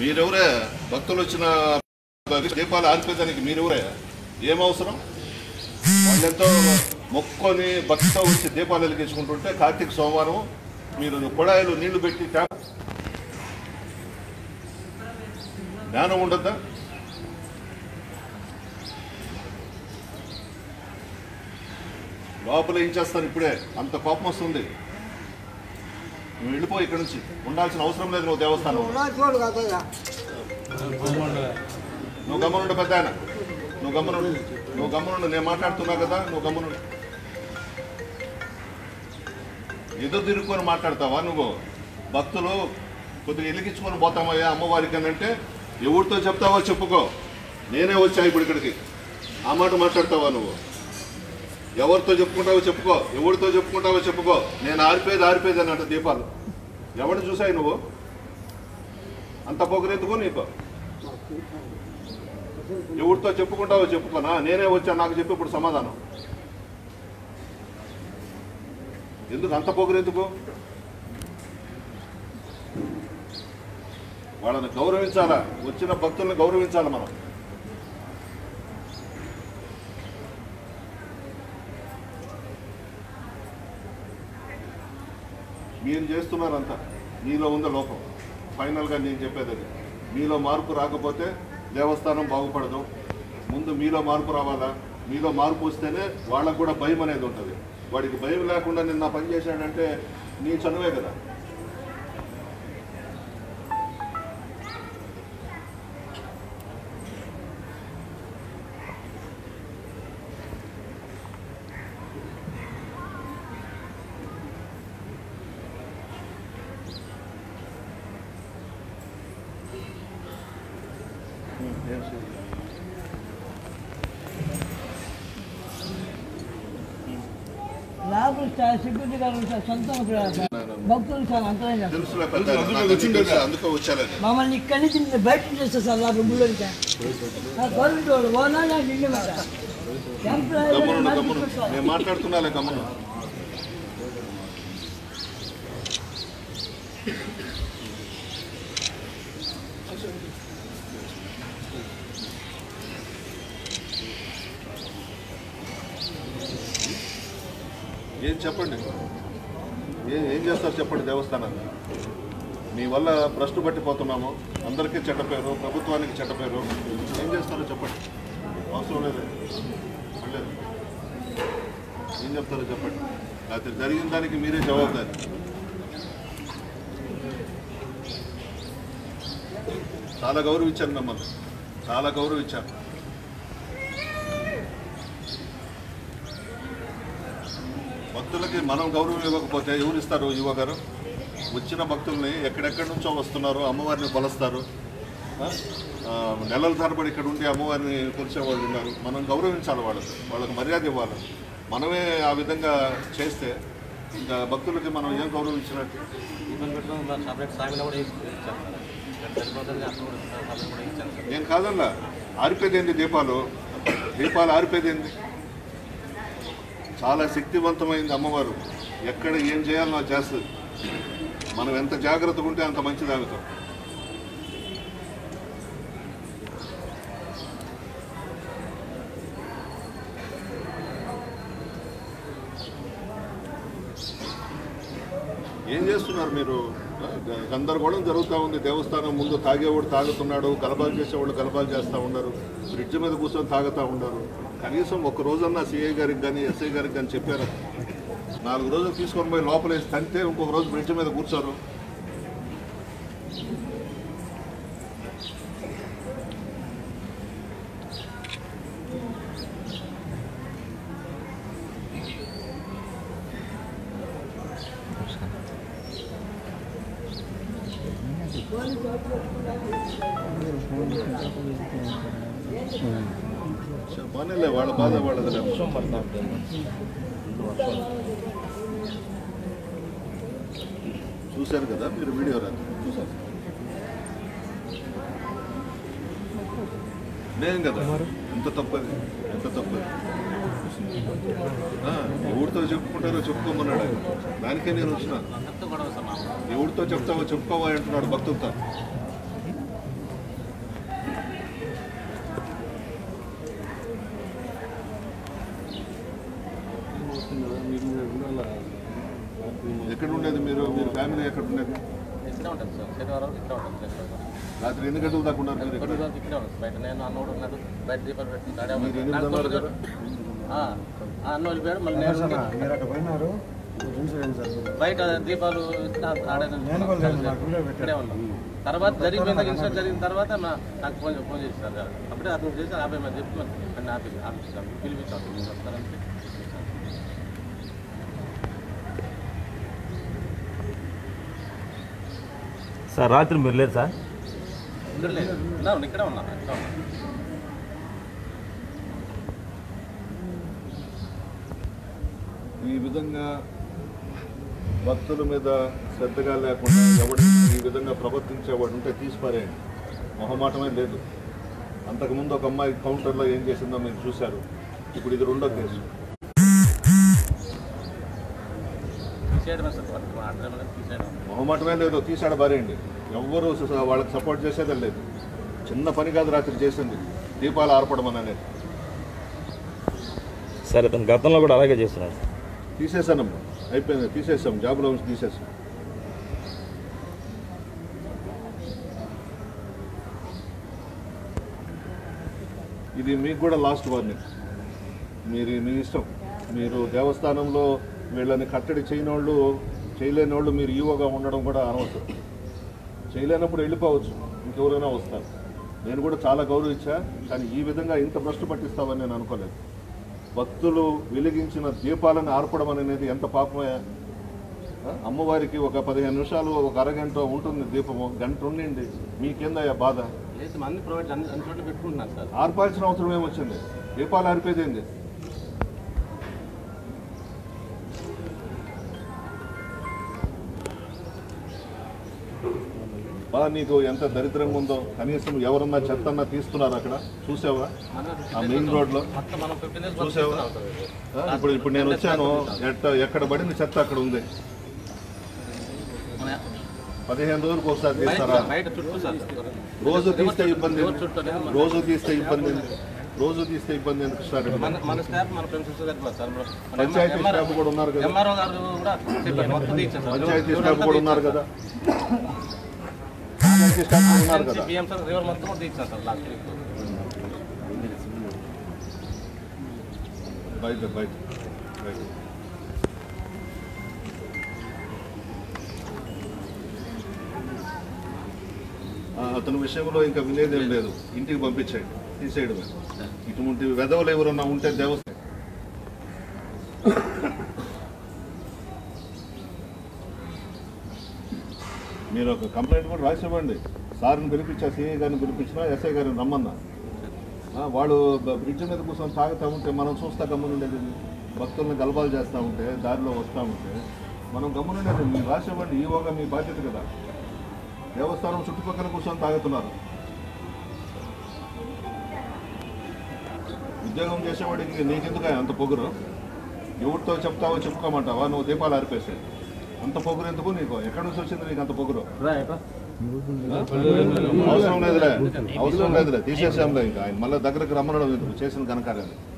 మీరెవరే భక్తులు వచ్చిన దీపాలు ఆర్పేదానికి మీరెవరే ఏం అవసరం వాళ్ళెంతో మొక్కొని భక్తితో వచ్చి దీపాలు వెలిగించుకుంటుంటే కార్తీక సోమవారం మీరు కుళాయిలు నీళ్లు పెట్టి ట్యాప్ జ్ఞానం ఉండద్దా లోపల ఏం చేస్తాను ఇప్పుడే అంత కోపం వస్తుంది నువ్వు వెళ్ళిపో ఇక్కడి నుంచి ఉండాల్సిన అవసరం లేదు నువ్వు దేవస్థానం చూడు కదా నువ్వు గమ్మనుండు పెద్ద ఆయన నువ్వు గమ్మనుండు నువ్వు గమ్మనుండు నేను మాట్లాడుతున్నావు కదా నువ్వు గమ్మనుండు ఎదురు తిరుక్కొని మాట్లాడతావా నువ్వు భక్తులు కొద్దిగా ఎలిగించుకొని పోతామయ్యా అమ్మవారికి అని అంటే ఎవరితో చెప్తావో చెప్పుకో నేనే వచ్చా ఇప్పుడు ఇక్కడికి ఆ మాట మాట్లాడతావా నువ్వు ఎవరితో చెప్పుకుంటావో చెప్పుకో ఎవరితో చెప్పుకుంటావో చెప్పుకో నేను ఆరిపోయేది ఆరిపోయేది అన్నట్టు దీపాలు ఎవరిని చూసాయి నువ్వు అంత పొగరెందుకు నీకు ఎవరితో చెప్పుకుంటావో చెప్పుకోనా నేనే వచ్చా నాకు చెప్పి ఇప్పుడు సమాధానం ఎందుకు అంత పొగరెందుకు వాళ్ళని గౌరవించాలా వచ్చిన భక్తుల్ని గౌరవించాలి మనం మీరు చేస్తున్నారంతా మీలో ఉంది లోపం ఫైనల్గా నేను చెప్పేది అది మీలో మార్పు రాకపోతే దేవస్థానం బాగుపడదు ముందు మీలో మార్పు రావాలా మీలో మార్పు వస్తేనే వాళ్ళకు కూడా భయం అనేది ఉంటుంది వాడికి భయం లేకుండా నిన్న పని చేశాడంటే నీ చనువే కదా నాకు సెక్యూరిటీ గారు సొంతం భక్తులు చాలా అంతరం చేస్తారు తెలుసులే పెద్ద ఆయన. నాకు అన్నీ తెలుసు, అందుకే వచ్చానని మమ్మల్ని ఇక్కడి నుంచి నేను బయట చేస్తారు సార్ నాకు గుళ్ళోకి గవర్నమెంట్ వాళ్ళు ఓనా నాకు ఇల్లు మాట గమ్మునుండు గమ్మును నేను మాట్లాడుతున్నాలే గమ్మును ఏం చెప్పండి ఏం ఏం చేస్తారు చెప్పండి దేవస్థానాన్ని మీ వల్ల భ్రష్టు పట్టిపోతున్నాము అందరికీ చెడ్డ పేరు ప్రభుత్వానికి చెడ్డ పేరు ఏం చేస్తారో చెప్పండి అవసరం లేదు లేదు ఏం చెప్తారో చెప్పండి లేకపోతే జరిగిన దానికి మీరే జవాబుదారి చాలా గౌరవించాను మిమ్మల్ని చాలా గౌరవించాను భక్తులకి మనం గౌరవం ఇవ్వకపోతే ఎవరు ఇస్తారు యువ గారు వచ్చిన భక్తుల్ని ఎక్కడెక్కడి నుంచో వస్తున్నారు అమ్మవారిని కొలుస్తారు ఆ? ఆ, నెలల తరబడి ఇక్కడ ఉండి అమ్మవారిని కొలిచే వాళ్ళు ఉన్నారు మనం గౌరవించాలి వాళ్ళకి వాళ్ళకి మర్యాద ఇవ్వాలి మనమే ఆ విధంగా చేస్తే ఇంకా భక్తులకి మనం ఏం గౌరవించినట్టు ఈవెన్ పెట్టిన మరి సపరేట్ సామిలో కూడా వేసి ఇచ్చాను సార్ ఇక్కడ సరిపోతుంది అక్కడ కూడా సపరేట్ కూడా ఇచ్చాను సార్ నేను కాదల్లా ఆరిపోయేదేంది దీపాలు దీపాలు ఆరిపోయేదేంది చాలా శక్తివంతమైంది అమ్మవారు ఎక్కడ ఏం చేయాలో చేస్తుంది మనం ఎంత జాగ్రత్తగా ఉంటే అంత మంచిది ఆమెతో ఏం చేస్తున్నారు మీరు గ- గందరగోళం జరుగుతూ ఉంది దేవస్థానం ముందు తాగేవాడు తాగుతున్నాడు గలబాలు చేసేవాళ్ళు గలబాలు చేస్తూ ఉన్నారు బ్రిడ్జ్ మీద కూర్చొని తాగుతూ ఉన్నారు కనీసం ఒక రోజన్నా సిఐ గారికి కానీ ఎస్ఐ గారికి కానీ చెప్పారు నాలుగు రోజులు తీసుకొని పోయి లోపలేసి తంతే ఇంకొక రోజు బ్రిడ్జ్ మీద కూర్చోరు పోనీలే వాళ్ళ బాధ వాళ్ళది చూశారు కదా మీరు వీడియో రాదు చూశారు నేను కదా ఎంత తప్పది ఎంత తప్పది ఆ, ఎవరితో చెప్పుకుంటారో చెప్పుకోమన్నాడు ఆయన. దానికే నేను వచ్చిన అందరితో గొడవ సార్ మామూలు ఎవరితో చెప్తావో చెప్పుకోవా అంటున్నాడు భక్తులతో ఎక్కడ ఉండేది మీరు మీరు ఫ్యామిలీ ఎక్కడ ఉండేది ఇక్కడే ఉంటుంది సార్ శనివారం ఇక్కడే ఉంటుంది శనివారం రాత్రి ఎన్ని గంటల దాకా ఉన్నారు మీరు ఇక్కడ కొన్ని రోజులు ఇక్కడే ఉంటుంది బయట నేను అన్న కూడా ఉన్నాడు బయట దీపాలు పెట్టి తాడే మీరు ఎనిమిది అన్నారు కదా ఆ, ఆ అన్న వెళ్ళిపోయాడు మళ్ళీ నేను ఉండి మీరు అక్కడ పోయినారు ఇన్సూరెన్స్ సార్ బయట దీపాలు ఆడే నేను కూడా లేదు, నాకు వీడియో పెట్టారు. ఇక్కడే ఉన్నాం తర్వాత జరిగిపోయిన ఇన్సిడెంట్ జరిగిన తర్వాత నా- నాకు ఫోన్ ఫోన్ చేశారు అప్పుడే అతను చేసి ఆపే మరి చెప్పి నన్ను ఆపి ఆపించాను పిలిపించాను మీరు వస్తారంటే సార్ రాత్రి మీరు లేరు సార్ ఇక్కడ లేదు ఉన్నాను ఇక్కడే ఉన్నాను ఇక్కడే ఉన్నాను ఈ విధంగా భక్తుల మీద శ్రద్ధగా లేకుండా ఎవడు ఈ విధంగా ప్రవర్తించేవాడు ఉంటే తీసిపారేయండి మొహమాటమే లేదు అంతకుముందు ఒక అమ్మాయి కౌంటర్లో ఏం చేసిందో మీరు చూశారు ఇప్పుడు ఇది రెండో కేసు తీసేయడమే సార్ వాళ్ళకి మాట్లాడమే తీసేయడం మొహమాటమే లేదు తీసాడు బారేయండి ఎవ్వరూ స- వాళ్ళకి సపోర్ట్ చేసేదే లేదు చిన్న పని కాదు రాత్రి చేసింది దీపాలు ఆర్పడం అని అనేది సార్ ఇతను గతంలో కూడా అలాగే చేస్తున్నాడు తీసేసానమ్మా అయిపోయింది తీసేసాం జాబ్లో నుంచి తీసేసాం ఇది మీకు కూడా లాస్ట్ వార్నింగ్ మీరు మీ ఇష్టం మీరు దేవస్థానంలో వీళ్ళని కట్టడి చేయని వాళ్ళు చేయలేని వాళ్ళు మీరు ఈవోగా ఉండడం కూడా అనవసరం చేయలేనప్పుడు వెళ్ళిపోవచ్చు ఇంకెవరైనా వస్తారు నేను కూడా చాలా గౌరవించా కానీ ఈ విధంగా ఇంత భ్రష్టు పట్టిస్తామని నేను అనుకోలేదు భక్తులు వెలిగించిన దీపాలను ఆర్పడం అనేది ఎంత పాపమే ఆ? అమ్మవారికి ఒక పదిహేను నిమిషాలు ఒక అరగంట ఉంటుంది దీపము గంట ఉండింది మీకేందయ్యా బాధ లేచి అన్ని ప్రొవైడ్ అన్ని అన్ని చోట్ల పెట్టుకుంటున్నాను సార్ ఆర్పాల్సిన అవసరం ఏమొచ్చింది దీపాలు ఆరిపోయింది బా నీకు ఎంత దరిద్రంగా ఉందో కనీసం ఎవరన్నా చెత్తన్నా తీస్తున్నారు అక్కడ చూసావా ఆ మెయిన్ రోడ్లో మొత్తం మనం ఫిఫ్టీన్ డేస్ చూసావా? ఆ, ఇప్పుడు ఇప్పుడు నేను వచ్చాను ఎట్ట ఎక్కడ పడింది చెత్త అక్కడ ఉంది పదిహేను రోజులకు ఒకసారి తీస్తారా బయట చుట్టూ సార్ రోజు తీస్తే ఇబ్బంది రోజు చుట్టూ లేదు. మన- రోజు తీస్తే ఇబ్బంది రోజు తీస్తే ఇబ్బంది ఎందుకు సార్ మన మన స్టాఫ్ మన ప్రిన్సిపల్ గారు ఉన్నారు సార్ మన పంచాయతీ MRO స్టాఫ్ కూడా ఉన్నారు కదా ఎంఆర్ఓ గారు కూడా చెప్పారు మొత్తం తీర్చారు సార్ పంచాయతీ స్టాఫ్ కూడా ఉన్నారు కదా పంచాయతీ స్టాఫ్ కూడా ఉన్నారు కదా పిఎం సార్ రివర్ మొత్తం కూడా తీర్చారు సార్ లాస్ట్ వీక్ బయట బయట బయట ఆ, అతని విషయంలో ఇంకా వినేదేం లేదు ఇంటికి పంపించేయండి తీసేయడమే ఇటువంటి వెధవలు ఎవరన్నా ఉంటే దేవస్థానం మీరు ఒక కంప్లైంట్ కూడా రాసి ఇవ్వండి సార్ని పిలిపించా సిఐ గారిని పిలిపించినా ఎస్ఐ గారిని రమ్మన్నా ఆ, వాళ్ళు బ- బ్రిడ్జ్ మీద కూర్చొని తాగుతూ ఉంటే మనం చూస్తా గమ్మునుండేది భక్తుల్ని గలబాలు చేస్తూ ఉంటే దారిలో వస్తూ ఉంటే మనం గమ్మునుండేది మీరు రాసి ఇవ్వండి ఈవోగా మీ బాధ్యత కదా దేవస్థానం చుట్టుపక్కల కూర్చొని తాగుతున్నారు ఉద్యోగం చేసేవాడికి నీకెందుకు అంత పొగురు ఎవరితో చెప్తావో చెప్పుకోమంటావా నువ్వు దీపాలు ఆరిపేసే అంత పొగురు ఎందుకు నీకు ఎక్కడి నుంచి వచ్చింది నీకు అంత పొగురు అవసరం లేదులే అవసరం లేదులే తీసేసాంలే ఇంకా ఆయన మళ్ళీ దగ్గరకు రమ్మనడం ఎందుకు చేసిన ఘనకార్యాన్ని